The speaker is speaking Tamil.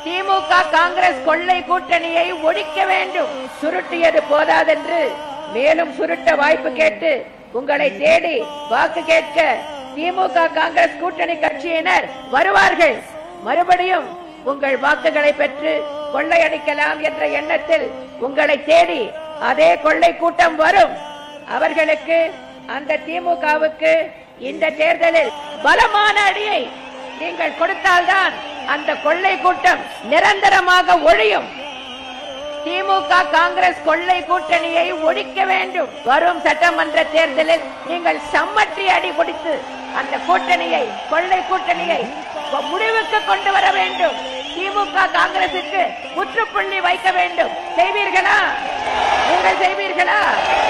திமுக காங்கிரஸ் கொள்ளை கூட்டணியை ஒழிக்க வேண்டும் சுருட்டியது போதாதென்று மேலும் சுருட்ட வாய்ப்பு கேட்டு உங்களை தேடி வாக்கு கேட்க திமுக காங்கிரஸ் கூட்டணி கட்சியினர் வருவார்கள் மறுபடியும் உங்கள் வாக்குகளை பெற்று கொள்ளையடிக்கலாம் என்ற எண்ணத்தில் உங்களை தேடி அதே கொள்ளை கூட்டம் வரும் அவர்களுக்கு அந்த திமுகவுக்கு இந்த தேர்தலில் பலமான அடியை நீங்கள் கொடுத்தால்தான் அந்த கொள்ளை கூட்டம் நிரந்தரமாக ஒழியும் திமுக காங்கிரஸ் கொள்ளை கூட்டணியை ஒழிக்க வேண்டும் வரும் சட்டமன்ற தேர்தலில் நீங்கள் சம்மட்டி அடி பிடித்து அந்த கூட்டணியை கொள்ளை கூட்டணியை முடிவுக்கு கொண்டு வர வேண்டும் திமுக காங்கிரசுக்கு முற்றுப்புள்ளி வைக்க வேண்டும் செய்வீர்களா நீங்கள் செய்வீர்களா